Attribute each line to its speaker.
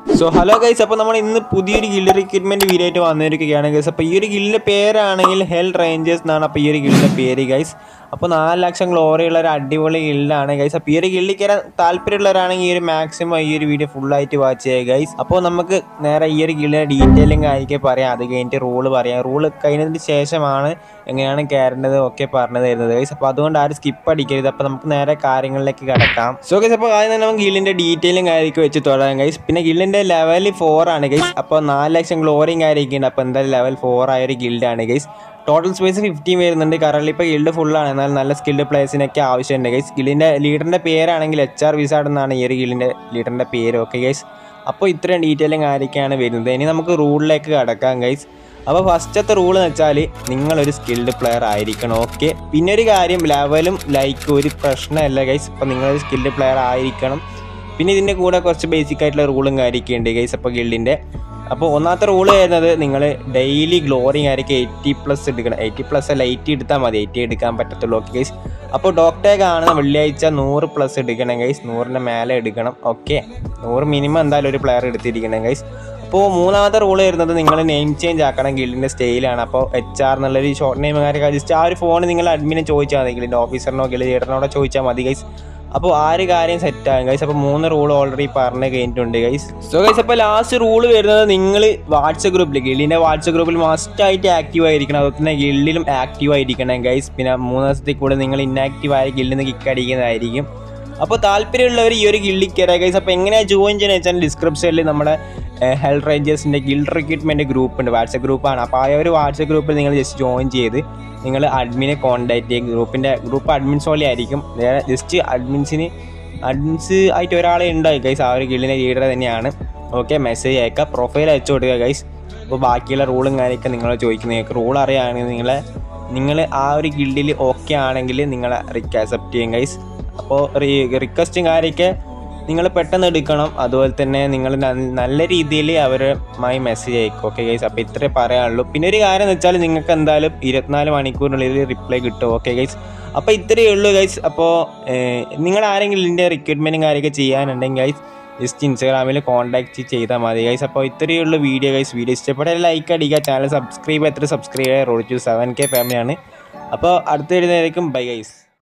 Speaker 1: so hello guys അപ്പോൾ നമ്മൾ ഇന്ന് പുതിയൊരു ഗില്ല് റിക്രൂട്ട്മെന്റ് വീഡിയോ ആയിട്ട് വന്നിരിക്കുകയാണ് ഗൈസ് അപ്പോൾ ഈ ഒരു ഗില്ലിൻ്റെ പേരാണെങ്കിൽ ഹെൽ റേഞ്ചേഴ്സ് എന്നാണ് അപ്പോൾ ഈ ഒരു ഗില്ലിൻ്റെ പേര് ഗൈസ് അപ്പോൾ നാല് ലക്ഷം ഗ്ലോറി ഉള്ള ഒരു അടിപൊളി ഗില്ലാണ് ഗൈസ് അപ്പോൾ ഈ ഒരു ഗില്ലിൽ കയറാൻ താല്പര്യമുള്ളവരാണെങ്കിൽ ഈ ഒരു മാക്സിമം ഈ ഒരു വീഡിയോ ഫുള്ളായിട്ട് വാച്ച് ചെയ്യുക ഗൈസ് അപ്പോൾ നമുക്ക് നേരെ ഈ ഒരു ഗില്ലിൻ്റെ ഡീറ്റെയിലിംഗ് ആയിരിക്കും പറയാം അത് കഴിഞ്ഞിട്ട് റൂള് പറയാം റൂള് കഴിഞ്ഞതിന് ശേഷമാണ് എങ്ങനെയാണ് കയറേണ്ടത് ഒക്കെ പറഞ്ഞു തരുന്നത് ഗൈസ് അപ്പോൾ അതുകൊണ്ട് ആരും സ്കിപ്പ് അടിക്കരുത് അപ്പോൾ നമുക്ക് നേരെ കാര്യങ്ങളിലേക്ക് കിടക്കാം സോ ഗൈസ് അപ്പോൾ ആദ്യം തന്നെ നമുക്ക് ഗില്ലിൻ്റെ ഡീറ്റെയിലും കാര്യമൊക്കെ വെച്ച് തുടങ്ങാം ഗൈസ് പിന്നെ ഗില്ലിൻ്റെ ലെവൽ ഫോർ ആണ് ഗൈസ് അപ്പോൾ നാല് ലക്ഷം ഗ്ലോറിയും കാര്യമൊക്കെ ഉണ്ട് അപ്പോൾ എന്തായാലും ലെവൽ ഫോർ ആയ ഒരു ഗിൽഡാണ് ഗൈസ് ടോട്ടൽ സ്പേസ് ഫിഫ്റ്റീൻ വരുന്നുണ്ട് കറണ്ട് ഇപ്പോൾ ഗിൽഡ് ഫുള്ളാണ് എന്നാൽ നല്ല സ്കിൽഡ് പ്ലേസിനൊക്കെ ആവശ്യമുണ്ട് ഗൈസ് ഗില്ലിൻ്റെ ലീഡറിൻ്റെ പേരാണെങ്കിൽ എച്ച് ആർ വിസാഡ് എന്നാണ് ഈ ഒരു ഗില്ലിൻ്റെ ലീഡറിൻ്റെ പേര് ഓക്കെ ഗൈസ് അപ്പോൾ ഇത്രയും ഡീറ്റെയിലും കാര്യമൊക്കെയാണ് വരുന്നത് ഇനി നമുക്ക് റൂളിലേക്ക് കടക്കാം ഗൈസ് അപ്പോൾ ഫസ്റ്റത്തെ റൂൾ എന്ന് വെച്ചാൽ നിങ്ങളൊരു സ്കിൽഡ് പ്ലെയർ ആയിരിക്കണം ഓക്കെ പിന്നെ ഒരു കാര്യം ലെവലും ലൈക്ക് ഒരു പ്രശ്നമല്ല ഗൈസ് അപ്പോൾ നിങ്ങളൊരു സ്കിൽഡ് പ്ലെയർ ആയിരിക്കണം പിന്നെ ഇതിൻ്റെ കൂടെ കുറച്ച് ബേസിക് ആയിട്ടുള്ള റൂളും കാര്യമൊക്കെ ഉണ്ട് ഗൈസ് അപ്പോൾ ഗിൽഡിൻ്റെ അപ്പോൾ ഒന്നാമത്തെ റൂൾ വരുന്നത് നിങ്ങൾ ഡെയിലി ഗ്ലോറിങ് ആയിരിക്കും എയ്റ്റി പ്ലസ് എടുക്കണം എയ്റ്റി പ്ലസ് അല്ല എയ്റ്റി എടുത്താൽ മതി എയ്റ്റി എടുക്കാൻ പറ്റത്തുള്ളൂ ഓക്കെ ഗൈസ് അപ്പോൾ ഡോക്ടറെ കാണുന്ന വെള്ളിയാഴ്ച നൂറ് പ്ലസ് എടുക്കണം ഗൈസ് നൂറിൻ്റെ മേലെ എടുക്കണം ഓക്കെ നൂറ് മിനിമം എന്തായാലും ഒരു പ്ലെയർ എടുത്തിരിക്കണം ഗൈസ് അപ്പോൾ മൂന്നാമത്തെ റൂൾ വരുന്നത് നിങ്ങൾ നെയിം ചേഞ്ച് ആക്കണം ഗിൽഡിൻ്റെ സ്റ്റൈലാണ് അപ്പോൾ എച്ച് ആർ എന്നുള്ളൊരു ഷോർട്ട് നെയിം കാര്യമൊക്കെ ജസ്റ്റ് ആ ഒരു ഫോൺ നിങ്ങൾ അഡ്മിനെ ചോദിച്ചാൽ മതി ഗിൽഡിൻ്റെ ഓഫീസറിനോ ഗിൽഡ് ലീഡറിനോടോ ചോദിച്ചാൽ മതി ഗൈസ് അപ്പോൾ ആ ഒരു കാര്യം സെറ്റ് ആകും ഗൈസ് അപ്പോൾ മൂന്ന് റൂൾ ഓൾറെഡി പറഞ്ഞു കഴിഞ്ഞിട്ടുണ്ട് ഗൈസ് സോ ഗൈസ് അപ്പോൾ ലാസ്റ്റ് റൂൾ വരുന്നത് നിങ്ങൾ വാട്സപ്പ് ഗ്രൂപ്പിൽ ഗില്ലിൻ്റെ വാട്സപ്പ് ഗ്രൂപ്പിൽ മസ്റ്റ് ആയിട്ട് ആക്റ്റീവ് ആയിരിക്കണം അതുപോലെ തന്നെ ഗില്ലിലും ആക്റ്റീവ് ആയിരിക്കണം ഗൈസ് പിന്നെ മൂന്ന് ദിവസത്തിൽ കൂടെ നിങ്ങൾ ഇന്നാക്റ്റീവ് ആയ ഗില്ലിൽ നിന്ന് കിക്ക് അടിക്കുന്നതായിരിക്കും അപ്പോൾ താല്പര്യമുള്ളവർ ഈ ഒരു ഗിൽഡിൽ കയറുക ഗൈസ് അപ്പോൾ എങ്ങനെയാണ് ജോയിൻ ചെയ്യുന്നത് വെച്ചാൽ ഡിസ്ക്രിപ്ഷനിൽ നമ്മുടെ ഹെൽ റേഞ്ചേഴ്സിൻ്റെ ഗിൽഡ് റിക്രൂട്ട്മെൻറ്റ് ഗ്രൂപ്പ് ഉണ്ട് വാട്സപ്പ് ഗ്രൂപ്പാണ് അപ്പോൾ ആ ഒരു വാട്സപ്പ് ഗ്രൂപ്പിൽ നിങ്ങൾ ജസ്റ്റ് ജോയിൻ ചെയ്ത് നിങ്ങൾ അഡ്മിനെ കോൺടാക്ട് ചെയ്യും ഗ്രൂപ്പിൻ്റെ ഗ്രൂപ്പ് അഡ്മിൻസ് പോലെ ആയിരിക്കും നേരെ ജസ്റ്റ് അഡ്മിൻസിന് അഡ്മിൻസ് ആയിട്ട് ഒരാളെ ഉണ്ടായി ഗൈസ് ആ ഒരു ഗിൽഡിൻ്റെ ലീഡർ തന്നെയാണ് ഓക്കെ മെസ്സേജ് അയക്കുക പ്രൊഫൈൽ അയച്ചു കൊടുക്കുക ഗൈസ് അപ്പോൾ ബാക്കിയുള്ള റൂളും കാര്യമൊക്കെ നിങ്ങൾ ചോദിക്കുന്നത് നിങ്ങൾക്ക് റൂൾ അറിയുകയാണെങ്കിൽ നിങ്ങളെ നിങ്ങൾ ആ ഒരു ഗിൽഡിൽ ഓക്കെ ആണെങ്കിൽ നിങ്ങളെ റിക്ക് അക്സെപ്റ്റ് ചെയ്യും ഗൈസ് അപ്പോൾ റിക്വസ്റ്റും കാര്യമൊക്കെ നിങ്ങൾ പെട്ടെന്ന് എടുക്കണം അതുപോലെ തന്നെ നിങ്ങൾ നല്ല രീതിയിൽ അവരുമായി മെസ്സേജ് അയക്കും ഓക്കെ ഗൈസ് അപ്പോൾ ഇത്രേ പറയാനുള്ളൂ പിന്നെ ഒരു കാര്യം എന്ന് വെച്ചാൽ നിങ്ങൾക്ക് എന്തായാലും ഇരുപത്തിനാല് മണിക്കൂറിനുള്ളിൽ റിപ്ലൈ കിട്ടും ഓക്കെ ഗൈസ് അപ്പോൾ ഇത്രയേ ഉള്ളൂ ഗൈസ് അപ്പോൾ നിങ്ങൾ ആരെങ്കിലും ഇതിൻ്റെ റിക്രൂട്ട്മെൻറ്റും കാര്യമൊക്കെ ചെയ്യാനുണ്ടെങ്കിൽ ഗൈസ് ജസ്റ്റ് ഇൻസ്റ്റാഗ്രാമിൽ കോൺടാക്ട് ചെയ്താൽ മതി ഗൈസ് അപ്പോൾ ഇത്രയേ ഉള്ളൂ വീഡിയോ ഗൈസ് വീഡിയോ ഇഷ്ടപ്പെട്ടാൽ ലൈക്ക് അടിക്കുക ചാനൽ സബ്സ്ക്രൈബ് എത്ര സബ്സ്ക്രൈബ് ചെയ്യുക റോഡ് ടു സെവൻ കെ ഫാമിലിയാണ് അപ്പോൾ അടുത്ത വരുന്നതായിരിക്കും ബൈ ഗൈസ്